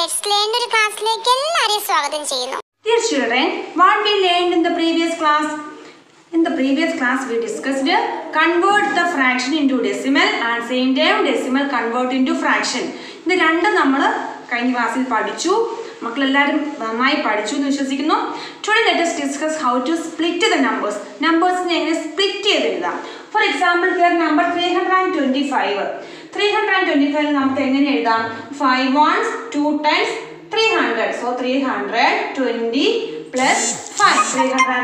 Let's ലേണിന്റെ ഒരു ക്ലാസ്സിലേക്ക് എല്ലാവരെയും സ്വാഗതം ചെയ്യുന്നു Dear children, what we learned in the previous class? In the previous class, we discussed convert the fraction into decimal and same time decimal convert into fraction. ഇത് രണ്ടും നമ്മൾ കഴിഞ്ഞ ക്ലാസ്സിൽ പഠിച്ചു മക്കളെല്ലാവരും നന്നായി പഠിച്ചു എന്ന് വിശ്വസിക്കുന്നു today let's discuss how to split the numbers നമ്പേഴ്സിനെ എങ്ങനെ സ്പ്ലിറ്റ് ചെയ്ത് എഴുതാം for example here number three hundred and twenty five three hundred and twenty five നമുക്ക് എങ്ങനെ എഴുതാം five ones two times 300 so 320 plus 5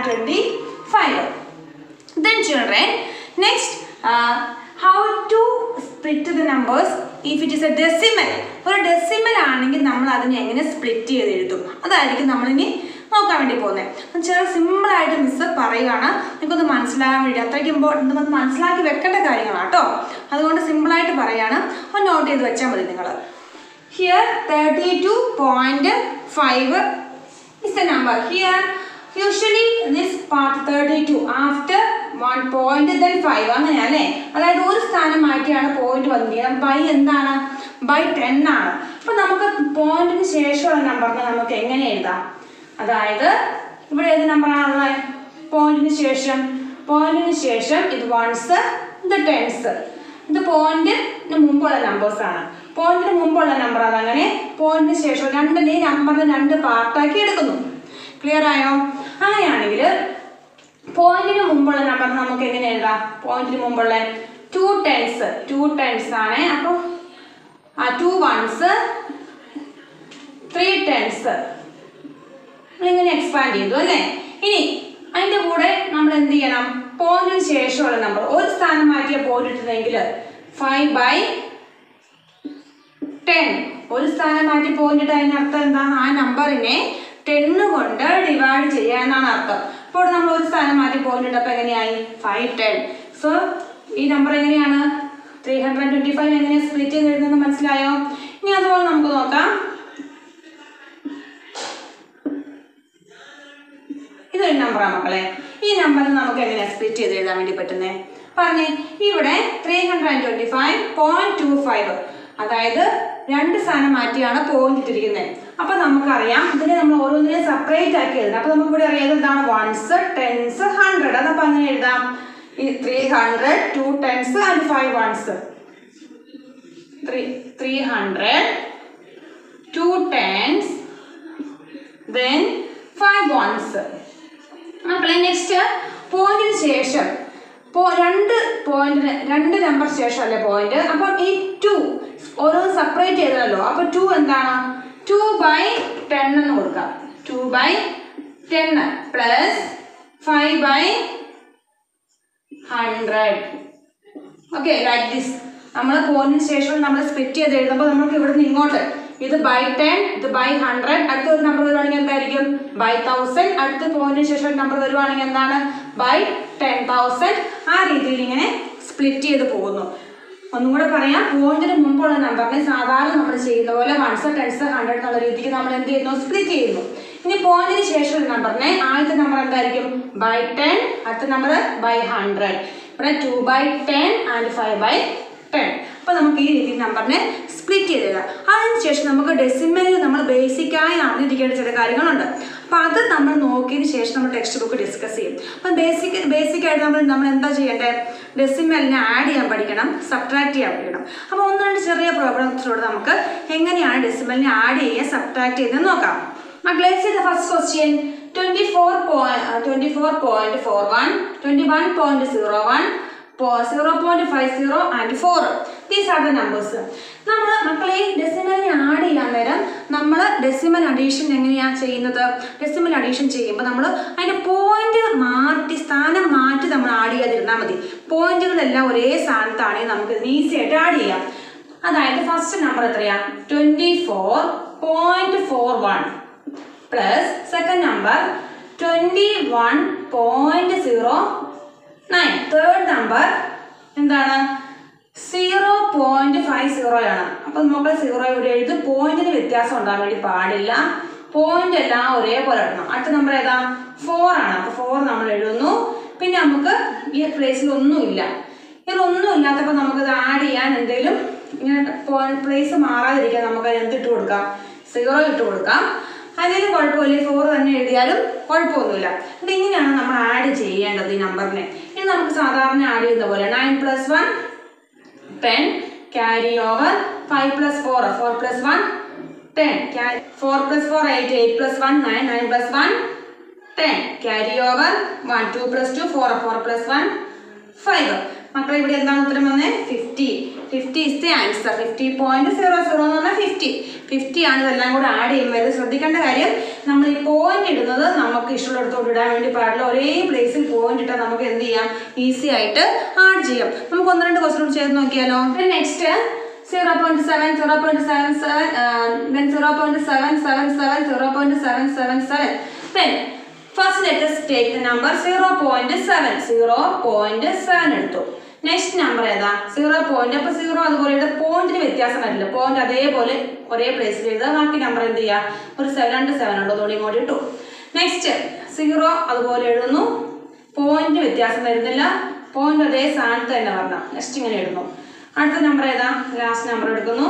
325 then children next uh, how to split the numbers if it is a decimal ഒരു decimal ആണെങ്കിൽ നമ്മൾ അതിനെ എങ്ങനെ split ചെയ്ത് എഴുതും അതായിരിക്കും നമ്മളിനി നോക്കാൻ വേണ്ടി പോകുന്നത് ചെറിയ സിമ്പിളായിട്ട് മിസ്സ് പറയുകയാണ് നിങ്ങൾക്കൊന്ന് മനസ്സിലാകാൻ വേണ്ടി അത്രയ്ക്ക് ഇമ്പോർട്ടൻ്റ് അത് മനസ്സിലാക്കി വെക്കേണ്ട കാര്യങ്ങളാണ് കേട്ടോ അതുകൊണ്ട് സിമ്പിളായിട്ട് പറയുകയാണ് ഒന്ന് നോട്ട് ചെയ്ത് വെച്ചാൽ മതി നിങ്ങൾ Here 32.5 is the number. Here usually this part 32 after 1 point then 5 അങ്ങനെയല്ലേ അതായത് ഒരു സ്ഥാനം മാറ്റിയാണ് പോയിന്റ് വന്നിരിക്കുന്നത് ബൈ എന്താണ് ബൈ ടെൻ ആണ് അപ്പൊ നമുക്ക് പോയിന്റിന് ശേഷമുള്ള നമ്പറിനെ നമുക്ക് എങ്ങനെ എഴുതാം അതായത് ഇവിടെ ഏത് നമ്പറാണുള്ളത് പോയിന്റിന് ശേഷം പോയിന്റിന് ശേഷം ഇത് വൺസ് ഇത് ടെൻസ് ഇത് പോയിന്റിന് മുമ്പുള്ള നമ്പേഴ്സ് ആണ് പോയിന്റിന് മുമ്പുള്ള നമ്പർ അതങ്ങനെ പോയിന്റിന് ശേഷം രണ്ടിനെ നമ്പറിനെ രണ്ട് പാർട്ടാക്കി എടുക്കുന്നു ക്ലിയർ ആയോ അങ്ങനെയാണെങ്കിൽ പോയിന്റിന് മുമ്പുള്ള നമ്പർ നമുക്ക് എങ്ങനെ എഴുതാം പോയിന്റിന് മുമ്പുള്ള ടു ടെൻസ് ടു ടെൻസ് ആണ് അപ്പോൾ ആ ടു വൺസ് ത്രീ ടെൻസ് ഇങ്ങനെ എക്സ്പാൻഡ് ചെയ്തു അല്ലേ ഇനി അതിന്റെ കൂടെ നമ്മൾ എന്ത് ചെയ്യണം പോയിന്റിന് ശേഷമുള്ള നമ്പർ ഒരു സ്ഥാനം മാറ്റിയ പോയിന്റ് ഇട്ടതെങ്കിൽ ഫൈവ് ബൈ ടെൻ ഒരു സ്ഥാനം മാറ്റി പോയിന്റ് ഇട്ട് അതിനർത്ഥം എന്താണ് ആ നമ്പറിനെ ടെന്ന് കൊണ്ട് ഡിവൈഡ് ചെയ്യുക എന്നാണ് അർത്ഥം ഇപ്പോൾ നമ്മൾ ഒരു സ്ഥാനം മാറ്റി പോയിന്റ് ഇട്ടപ്പോൾ എങ്ങനെയായി ഫൈവ് ടെൻ സോ ഈ നമ്പർ എങ്ങനെയാണ് ത്രീ ഹൺഡ്രഡ് ട്വൻറ്റി ഫൈവ് എങ്ങനെയാണ് സ്പ്ലിറ്റ് ചെയ്ത് എഴുതുന്നത് മനസ്സിലായോ ഇനി അതുപോലെ നമുക്ക് നോക്കാം ഇതൊരു നമ്പറാണ് മക്കളെ ഈ നമ്പർ നമുക്ക് എങ്ങനെയാണ് സ്പ്ലിറ്റ് ചെയ്ത് എഴുതാൻ വേണ്ടി പറ്റുന്നത് പറഞ്ഞേ ഇവിടെ three hundred and twenty five point two five അതായത് രണ്ട് സ്ഥാനം മാറ്റിയാണ് പോയിന്റ് ഇട്ടിരിക്കുന്നത് അപ്പൊ നമുക്കറിയാം ഇതിനെ നമ്മൾ ഓരോന്നിനെ സെപ്പറേറ്റ് ആക്കി എഴുതാം അപ്പൊ നമുക്ക് ഇവിടെ അറിയാം എന്താണ് വൺസ് ടെൻസ് ഹൺഡ്രഡ് അതപ്പോൾ അങ്ങനെ എഴുതാം ഈ three hundred two tens and five ones three three hundred two tens then five ones മക്കളെ നെക്സ്റ്റ് പോയിന്റിന് ശേഷം പോ രണ്ട് പോയിന്റിന് രണ്ട് നമ്പർ ശേഷം അല്ലേ പോയിന്റ് അപ്പം ഈ ടു ഓരോ സെപ്പറേറ്റ് ചെയ്തല്ലോ അപ്പൊ ടു എന്താണ് ടു ബൈ ടെൻ എന്ന് കൊടുക്കാം two by ten plus five by hundred okay like this നമ്മൾ പോയിന്റിന് ശേഷം നമ്മൾ സ്പ്ലിറ്റ് ചെയ്ത് എഴുതുമ്പോൾ നമുക്ക് ഇവിടുന്ന് ഇങ്ങോട്ട് ഇത് ബൈ ടെൻ ഇത് ബൈ ഹൺഡ്രഡ് അടുത്ത ഒരു നമ്പർ വരുവാണെങ്കിൽ എന്തായിരിക്കും ബൈ തൗസൻഡ് അടുത്ത പോയിന്റിന് ശേഷം ഒരു നമ്പർ വരുവാണെങ്കിൽ എന്താണ് ബൈ ടെൻ തൗസൻഡ് ആ രീതിയിൽ ഇങ്ങനെ സ്പ്ലിറ്റ് ചെയ്ത് പോകുന്നു ഒന്നും കൂടെ പറയാം പോയിന്റിന് മുമ്പുള്ള നമ്പറിനെ സാധാരണ നമ്മൾ ചെയ്യുന്ന പോലെ വൺസ് ടെൻസ് ഹൺഡ്രഡ് എന്നുള്ള രീതിക്ക് നമ്മൾ എന്ത് ചെയ്യുന്നു സ്പ്ലിറ്റ് ചെയ്യുന്നു ഇനി പോയിന്റിന് ശേഷം ഒരു നമ്പറിനെ ആദ്യത്തെ നമ്പർ എന്തായിരിക്കും ബൈ ടെൻ അടുത്ത നമ്പർ ബൈ ഹൺഡ്രഡ് ഇവിടെ two by ten and five by ten അപ്പോൾ നമുക്ക് ഈ രീതിയിൽ നമ്പറിനെ സ്പ്ലിറ്റ് ചെയ്ത് തരാം അതിനുശേഷം നമുക്ക് ഡെസിമലിൽ നമ്മൾ ബേസിക്കായി അറിഞ്ഞിരിക്കേണ്ട ചില കാര്യങ്ങളുണ്ട് അപ്പോൾ അത് നമ്മൾ നോക്കിയതിന് ശേഷം നമ്മൾ ടെക്സ്റ്റ് ബുക്ക് ഡിസ്കസ് ചെയ്യും അപ്പം ബേസിക് ബേസിക് ആയിട്ട് നമ്മൾ നമ്മൾ എന്താ ചെയ്യേണ്ടത് ഡെസിമലിനെ ആഡ് ചെയ്യാൻ പഠിക്കണം സബ്ട്രാക്ട് ചെയ്യാൻ പഠിക്കണം അപ്പോൾ ഒന്ന് രണ്ട് ചെറിയ പ്രോബ്ലംസിലൂടെ നമുക്ക് എങ്ങനെയാണ് ഡെസിമലിനെ ആഡ് ചെയ്യുക സബ്ട്രാക്ട് ചെയ്തെന്ന് നോക്കാം മക്കളെ the first question twenty four point twenty four point four one twenty one point zero one zero point five zero and four these are the numbers നമ്മൾ മക്കളെ ഡെസിമലിനെ ആഡ് ചെയ്യാൻ നേരം നമ്മൾ ഡെസിമൽ അഡീഷൻ എങ്ങനെയാണ് ചെയ്യുന്നത് ഡെസിമൽ അഡീഷൻ ചെയ്യുമ്പോൾ നമ്മൾ അതിൻ്റെ പോയിന്റ് മാറ്റി സ്ഥാനം മാറ്റി നമ്മൾ ആഡ് ചെയ്യാതിരുന്നാൽ മതി പോയിന്റുകളെല്ലാം ഒരേ സ്ഥാനത്താണെങ്കിൽ നമുക്ക് ഇതിന് ഈസി ആയിട്ട് ആഡ് ചെയ്യാം അതായത് ഫസ്റ്റ് നമ്പർ എത്രയാ twenty four point four one plus second number twenty one point zero nine third number എന്താണ് സീറോ പോയിന്റ് ഫൈവ് സീറോ ആണ് അപ്പൊ നമ്മൾ സീറോ ഇവിടെ എഴുതി പോയിന്റിന് വ്യത്യാസം ഉണ്ടാകാൻ വേണ്ടി പാടില്ല പോയിന്റ് എല്ലാം ഒരേപോലെ ഇടണം അടുത്ത നമ്പർ ഏതാ ഫോർ ആണ് അപ്പൊ ഫോർ നമ്മൾ എഴുതുന്നു പിന്നെ നമുക്ക് ഈ പ്ലേസിൽ ഒന്നുമില്ല ഇതിലൊന്നും ഇല്ലാത്തപ്പോൾ നമുക്കിത് ആഡ് ചെയ്യാൻ എന്തെങ്കിലും ഇങ്ങനെ പ്ലേസ് മാറാതിരിക്കാൻ നമുക്ക് എന്തിട്ട് കൊടുക്കാം സീറോ ഇട്ട് കൊടുക്കാം അതിന് കുഴപ്പമില്ല ഫോർ തന്നെ എഴുതിയാലും കുഴപ്പമൊന്നുമില്ല ഇത് ഇങ്ങനെയാണ് നമ്മൾ ആഡ് ചെയ്യേണ്ടത് ഈ നമ്പറിനെ ഇനി നമുക്ക് സാധാരണ ആഡ് ചെയ്യുന്ന പോലെ nine plus one ten carry over five plus four four plus one ten four plus four eight eight plus one nine nine plus one ten carry over one two plus two four four plus one five മക്കളെ ഇവിടെ എന്താണ് ഉത്തരം വന്നത് fifty fifty is the answer fifty point zero zero എന്ന് പറഞ്ഞാൽ fifty fifty ആണ് ഇതെല്ലാം കൂടെ ആഡ് ചെയ്യുമ്പോൾ ഇത് ശ്രദ്ധിക്കേണ്ട കാര്യം നമ്മൾ ഈ പോയിന്റ് ഇടുന്നത് നമുക്ക് ഇഷ്ടമുള്ളിടത്തോട്ട് ഇടാൻ വേണ്ടി പാടില്ല ഒരേ പ്ലേസിൽ പോയിന്റ് ഇട്ടാൽ നമുക്ക് എന്ത് ചെയ്യാം ഈസി ആയിട്ട് ആഡ് ചെയ്യാം നമുക്ക് ഒന്ന് രണ്ട് ക്വസ്റ്റൻ ചെയ്ത് നോക്കിയാലോ next zero point seven zero point seven seven then zero point seven seven seven zero point seven seven seven then first let us take the number zero point seven zero point seven എടുത്തു next number ഏതാ zero point അപ്പൊ zero അതുപോലെ ഇവിടെ പോയിന്റിന് വ്യത്യാസം വരില്ല point അതേപോലെ ഒരേ പ്ലേസിൽ എഴുതുക ബാക്കി നമ്പർ എന്ത് ചെയ്യുക ഒരു സെവൻ രണ്ട് സെവൻ ഉണ്ടോ അതുകൊണ്ട് ഇങ്ങോട്ട് ഇട്ടു നെക്സ്റ്റ് സീറോ അതുപോലെ എഴുതുന്നു പോയിന്റ് വ്യത്യാസം വരുന്നില്ല പോയിന്റ് അതേ സ്ഥാനത്ത് തന്നെ വരണം നെക്സ്റ്റ് ഇങ്ങനെ എഴുതുന്നു അടുത്ത നമ്പർ ഏതാ ലാസ്റ്റ് നമ്പർ എടുക്കുന്നു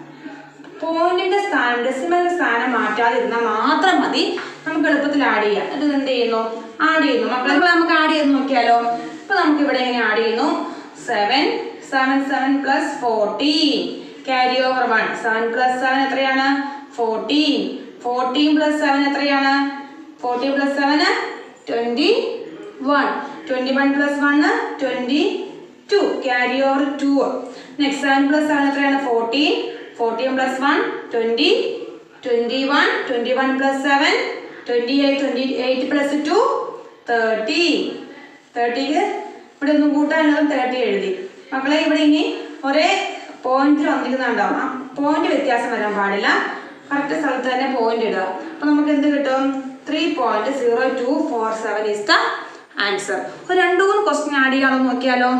പോയിന്റിന്റെ സ്ഥാനം ഡെസിമലിന്റെ സ്ഥാനം മാറ്റാതിരുന്നാൽ മാത്രം മതി നമുക്ക് എളുപ്പത്തിൽ ആഡ് ചെയ്യാം എന്നിട്ട് എന്ത് ചെയ്യുന്നു ആഡ് ചെയ്യുന്നു മക്കളെ നമുക്ക് ആഡ് ചെയ്ത് നോക്കിയാലോ ഇപ്പൊ നമുക്ക് ഇവിടെ എങ്ങനെ ആഡ് ചെയ്യുന്നു seven seven seven plus fourteen carry over one seven plus seven എത്രയാണ് ഫോർട്ടീൻ ഫോർട്ടീൻ പ്ലസ് സെവൻ എത്രയാണ് fourteen plus seven twenty one twenty one plus one twenty two carry over two next seven plus seven എത്രയാണ് fourteen fourteen plus one twenty twenty one twenty one plus seven twenty eight twenty eight plus two thirty തേർട്ടിക്ക് ഇവിടെ ഒന്നും കൂട്ടാനുള്ളതും thirty എഴുതി മക്കളെ ഇവിടെ ഇനി ഒരേ പോയിന്റിൽ വന്നിരിക്കുന്നുണ്ടാവും ആ പോയിന്റ് വ്യത്യാസം വരാൻ പാടില്ല കറക്റ്റ് സ്ഥലത്ത് തന്നെ പോയിന്റ് ഇടുക അപ്പൊ നമുക്ക് എന്ത് കിട്ടും three point zero two four seven is the answer ഒരു രണ്ടു മൂന്ന് ക്വസ്റ്റ്യൻ ആഡ് ചെയ്യാണോ നോക്കിയാലോ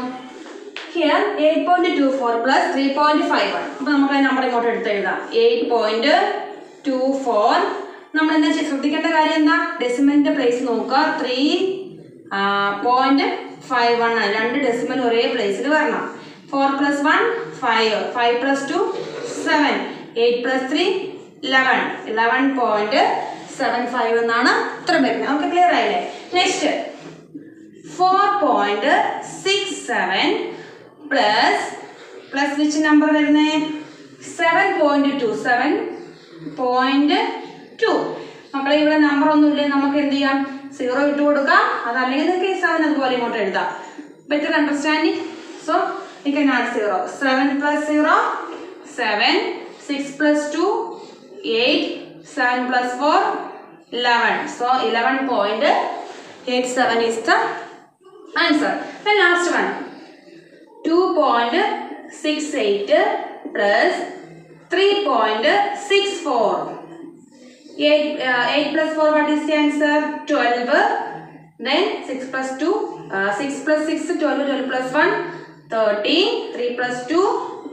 here eight point two four plus three point five one അപ്പൊ നമുക്ക് ആ നമ്പർ ഇങ്ങോട്ട് എടുത്ത് എഴുതാം എയ്റ്റ് പോയിന്റ് ടു ഫോർ നമ്മൾ എന്താ ചെയ്യ- ശ്രദ്ധിക്കേണ്ട കാര്യം എന്താ ഡെസിമലിന്റെ പ്ലേസ് നോക്കുക ത്രീ പോയിന്റ് ഫൈവ് വൺ ആണ് രണ്ട് ഡെസിമൽ ഒരേ പ്ലേസിൽ വരണം four plus one five five plus two seven eight plus three eleven eleven point seven five എന്നാണ് ഉത്തരം വരുന്നത് നമുക്ക് ക്ലിയർ ആയില്ലേ next four point six seven plus plus which number വരുന്നേ seven point two seven point two മക്കളെ ഇവിടെ number ഒന്നുമില്ലേ നമുക്ക് എന്ത് ചെയ്യാം സീറോ ഇട്ട് കൊടുക്കാം അതല്ലെങ്കിൽ നിങ്ങൾക്ക് ഈ സെവൻ അതുപോലെ ഇങ്ങോട്ട് എഴുതാം better understanding so you can add zero seven plus zero seven six plus two eight seven plus four eleven so eleven point eight seven is the answer the last one two point six eight plus three point six four eight eight plus four what is the answer twelve then six plus two six plus six twelve twelve plus one thirteen three plus two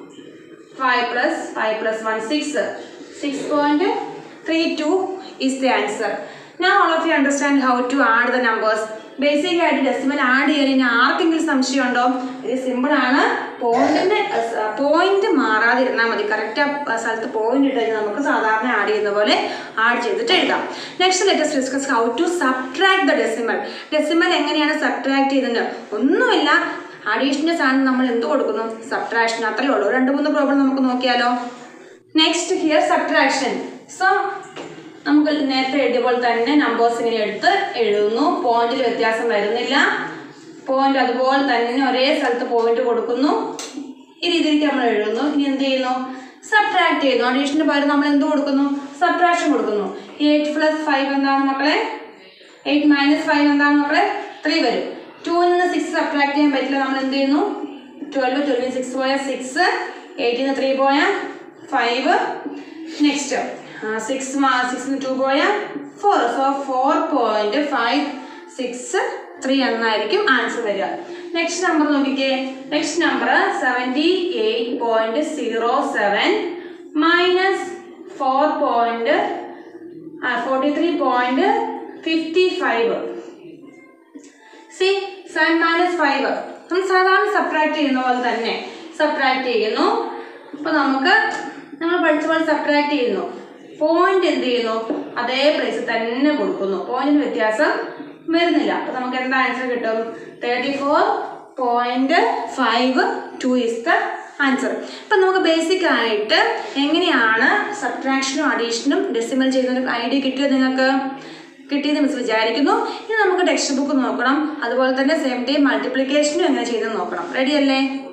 five plus five plus one six six point three two is the answer ഞാൻ all of you understand how to add the numbers basic ആയിട്ട് decimal add ചെയ്യാൻ ഇനി ആർക്കെങ്കിലും സംശയമുണ്ടോ ഇത് simple ആണ് പോയിന്റിന്റെ point മാറാതിരുന്നാൽ മതി കറക്റ്റ് ആ സ്ഥലത്ത് പോയിന്റ് ഇട്ട് കഴിഞ്ഞാൽ നമുക്ക് സാധാരണ ആഡ് ചെയ്യുന്ന പോലെ ആഡ് ചെയ്തിട്ട് എഴുതാം next let's discuss how to subtract the decimal decimal എങ്ങനെയാണ് സബ്ട്രാക്ട് ചെയ്യുന്നത് ഒന്നുമില്ല അഡീഷണൽ സാധനം നമ്മൾ എന്ത് കൊടുക്കുന്നു സബ്ട്രാക്ഷൻ അത്രയേ ഉള്ളൂ രണ്ട് മൂന്ന് പ്രോബ്ലം നമുക്ക് നോക്കിയാലോ നെക്സ്റ്റ് ഹിയർ സബ്ട്രാക്ഷൻ സോ നമുക്ക് നേരത്തെ എഴുതിയ പോലെ തന്നെ നമ്പേഴ്സ് ഇങ്ങനെ എടുത്ത് എഴുതുന്നു പോയിന്റിൽ വ്യത്യാസം വരുന്നില്ല പോയിന്റ് അതുപോലെ തന്നെ ഒരേ സ്ഥലത്ത് പോയിന്റ് കൊടുക്കുന്നു ഈ രീതിയിലേക്ക് നമ്മൾ എഴുതുന്നു ഇനി എന്ത് ചെയ്യുന്നു സബ്ട്രാക്ട് ചെയ്യുന്നു അഡീഷന് പകരം നമ്മൾ എന്ത് കൊടുക്കുന്നു സബ്ട്രാക്ഷൻ കൊടുക്കുന്നു എയ്റ്റ് പ്ലസ് ഫൈവ് എന്താണ് മക്കളെ എയ്റ്റ് മൈനസ് ഫൈവ് എന്താണ് മക്കളെ ത്രീ വരും ടൂവിൽ നിന്ന് സിക്സ് സബ്ട്രാക്ട് ചെയ്യാൻ പറ്റില്ല നമ്മൾ എന്ത് ചെയ്യുന്നു ട്വൽവ് ട്വൽവിൽ സിക്സ് പോയാൽ സിക്സ് എയ്റ്റിൽ നിന്ന് ത്രീ പോയാൽ ഫൈവ് നെക്സ്റ്റ് സിക്സ് സിക്സിന് ടു പോയാൽ four so four point five six three എന്നായിരിക്കും ആൻസർ വരിക നെക്സ്റ്റ് നമ്പർ നോക്കിക്കേ next number seventy eight point zero seven minus four point forty three point fifty five C seven minus five നമ്മൾ സാധാരണ subtract ചെയ്യുന്ന പോലെ തന്നെ subtract ചെയ്യുന്നു അപ്പോൾ നമുക്ക് നമ്മൾ പഠിച്ച പോലെ സബ്ട്രാക്ട് ചെയ്യുന്നു പോയിന്റ് എന്ത് ചെയ്യുന്നു അതേ പ്ലേസിൽ തന്നെ കൊടുക്കുന്നു പോയിന്റിന് വ്യത്യാസം വരുന്നില്ല അപ്പൊ നമുക്ക് എന്താ ആൻസർ കിട്ടും thirty four point five two is the answer അപ്പം നമുക്ക് ബേസിക് ആയിട്ട് എങ്ങനെയാണ് സബ്ട്രാക്ഷനും അഡീഷനും ഡെസിമൽ ചെയ്യുന്ന ഒരു ഐഡിയ കിട്ടിയത് നിങ്ങൾക്ക് കിട്ടിയെന്ന് മിസ് വിചാരിക്കുന്നു ഇനി നമുക്ക് ടെക്സ്റ്റ് ബുക്ക് നോക്കണം അതുപോലെ തന്നെ സെയിം ടൈം മൾട്ടിപ്ലിക്കേഷനും എങ്ങനെ ചെയ്തെന്ന് നോക്കണം റെഡി അല്ലേ